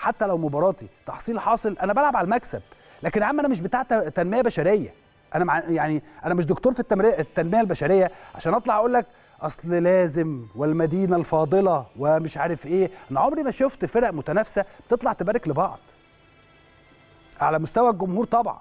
حتى لو مباراتي تحصيل حاصل انا بلعب على المكسب لكن يا عم انا مش بتاع ت- تنميه بشريه انا مع يعني انا مش دكتور في التمري- التنميه البشريه عشان اطلع اقول لك اصل لازم والمدينه الفاضله ومش عارف ايه انا عمري ما شفت فرق متنافسه بتطلع تبارك لبعض على مستوى الجمهور طبعا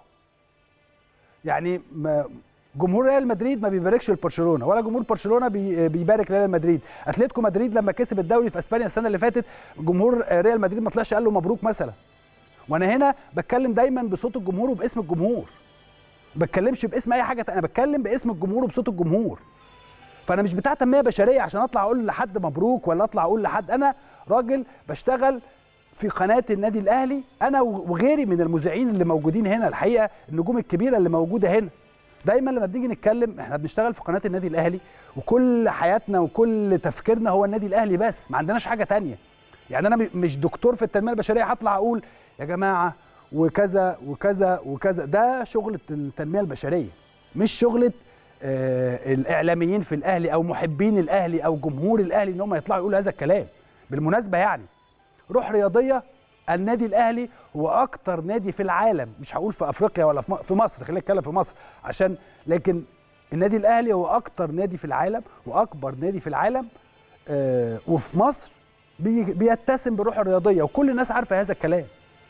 يعني ما جمهور ريال مدريد ما بيباركش لبرشلونه ولا جمهور برشلونه بي بيبارك لريال مدريد اتلتيكو مدريد لما كسب الدوري في اسبانيا السنه اللي فاتت جمهور ريال مدريد ما طلعش قال له مبروك مثلا وانا هنا بتكلم دايما بصوت الجمهور وباسم الجمهور ما بتكلمش باسم اي حاجه انا بتكلم باسم الجمهور وبصوت الجمهور فانا مش بتاع تنميه بشريه عشان اطلع اقول لحد مبروك ولا اطلع اقول لحد انا راجل بشتغل في قناه النادي الاهلي انا وغيري من المذيعين اللي موجودين هنا الحقيقه النجوم الكبيره اللي موجوده هنا دايما لما بنيجي نتكلم احنا بنشتغل في قناه النادي الاهلي وكل حياتنا وكل تفكيرنا هو النادي الاهلي بس ما عندناش حاجه تانية يعني انا م- مش دكتور في التنميه البشريه هطلع اقول يا جماعه وكذا وكذا وكذا ده شغله التنميه البشريه مش شغله آه الاعلاميين في الاهلي او محبين الاهلي او جمهور الاهلي ان هم يطلعوا يقولوا هذا الكلام بالمناسبه يعني روح رياضيه النادي الاهلي هو اكتر نادي في العالم مش هقول في افريقيا ولا في م- في مصر خلينا نتكلم في مصر عشان لكن النادي الاهلي هو اكتر نادي في العالم واكبر نادي في العالم آه وفي مصر بي- بيتسم بروح الرياضيه وكل الناس عارفه هذا الكلام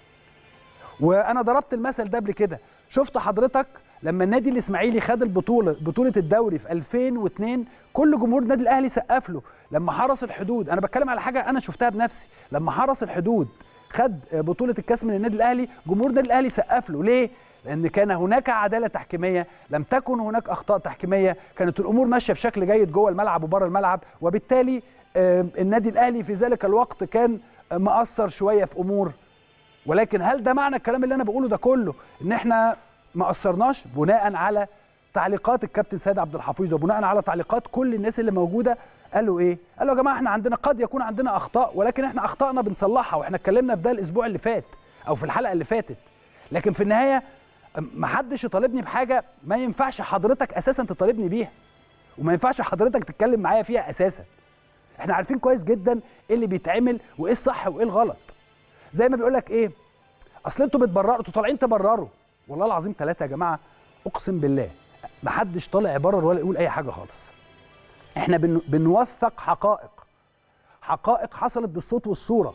وانا ضربت المثل ده قبل كده شفت حضرتك لما النادي الاسماعيلي خد البطوله بطوله الدوري في 2002 كل جمهور النادي الاهلي سقف له لما حرس الحدود انا بتكلم على حاجه انا شفتها بنفسي لما حرس الحدود خد بطوله الكاس من النادي الاهلي جمهور النادي الاهلي سقف له ليه لان كان هناك عداله تحكيميه لم تكن هناك اخطاء تحكيميه كانت الامور ماشيه بشكل جيد جوه الملعب وبره الملعب وبالتالي آه، النادي الاهلي في ذلك الوقت كان آه، مقصر شويه في امور ولكن هل ده معنى الكلام اللي انا بقوله ده كله ان احنا ما قصرناش بناء على تعليقات الكابتن سيد عبد الحفيظ وبناء على تعليقات كل الناس اللي موجوده قالوا ايه قالوا يا جماعه احنا عندنا قد يكون عندنا اخطاء ولكن احنا اخطائنا بنصلحها واحنا اتكلمنا في ده الاسبوع اللي فات او في الحلقه اللي فاتت لكن في النهايه ما حدش يطالبني بحاجه ما ينفعش حضرتك اساسا تطالبني بيها وما ينفعش حضرتك تتكلم معايا فيها اساسا احنا عارفين كويس جدا ايه اللي بيتعمل وايه الصح وايه الغلط زي ما بيقول لك ايه اصل انتوا بتبرروا انتوا طالعين تبرروا والله العظيم ثلاثه يا جماعه اقسم بالله ما حدش طالع يبرر ولا يقول اي حاجه خالص احنا بن... بنوثق حقائق حقائق حصلت بالصوت والصوره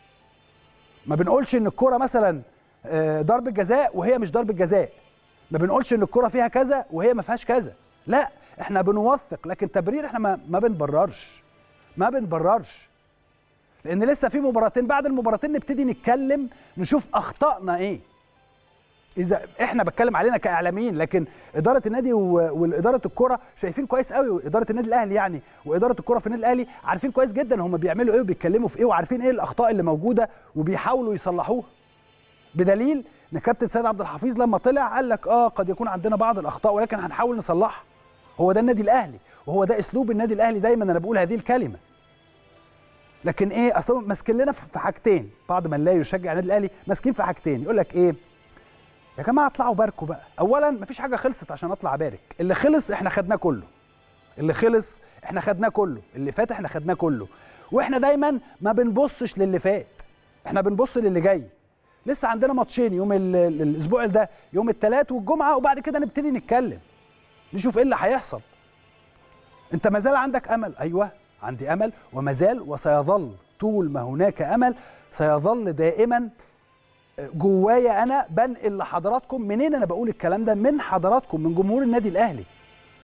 ما بنقولش ان الكوره مثلا آه، ضربه جزاء وهي مش ضربه جزاء ما بنقولش ان الكوره فيها كذا وهي ما فيهاش كذا لا احنا بنوثق لكن تبرير احنا ما, ما بنبررش ما بنبررش لان لسه في مباراتين بعد المباراتين نبتدي نتكلم نشوف اخطائنا ايه اذا احنا بتكلم علينا كاعلاميين لكن اداره النادي و- واداره الكره شايفين كويس قوي اداره النادي الاهلي يعني واداره الكره في النادي الاهلي عارفين كويس جدا هم بيعملوا ايه وبيتكلموا في ايه وعارفين ايه الاخطاء اللي موجوده وبيحاولوا يصلحوها بدليل ان كابتن سيد عبد الحفيظ لما طلع قال لك اه قد يكون عندنا بعض الاخطاء ولكن هنحاول نصلحها هو ده النادي الاهلي وهو ده اسلوب النادي الاهلي دايما انا بقول هذه الكلمه لكن ايه اصلا ماسكين لنا في حاجتين بعض من لا يشجع النادي الاهلي ماسكين في حاجتين يقول لك ايه يا جماعه اطلعوا باركوا بقى اولا مفيش حاجه خلصت عشان اطلع ابارك اللي خلص احنا خدناه كله اللي خلص احنا خدناه كله اللي فات احنا خدناه كله واحنا دايما ما بنبصش للي فات احنا بنبص للي جاي لسه عندنا ماتشين يوم ال- ال- الاسبوع ده يوم الثلاث والجمعه وبعد كده نبتدي نتكلم نشوف ايه اللي هيحصل انت ما زال عندك امل ايوه عندي امل وما زال وسيظل طول ما هناك امل سيظل دائما جوايا انا بنقل لحضراتكم منين انا بقول الكلام ده من حضراتكم من جمهور النادي الاهلي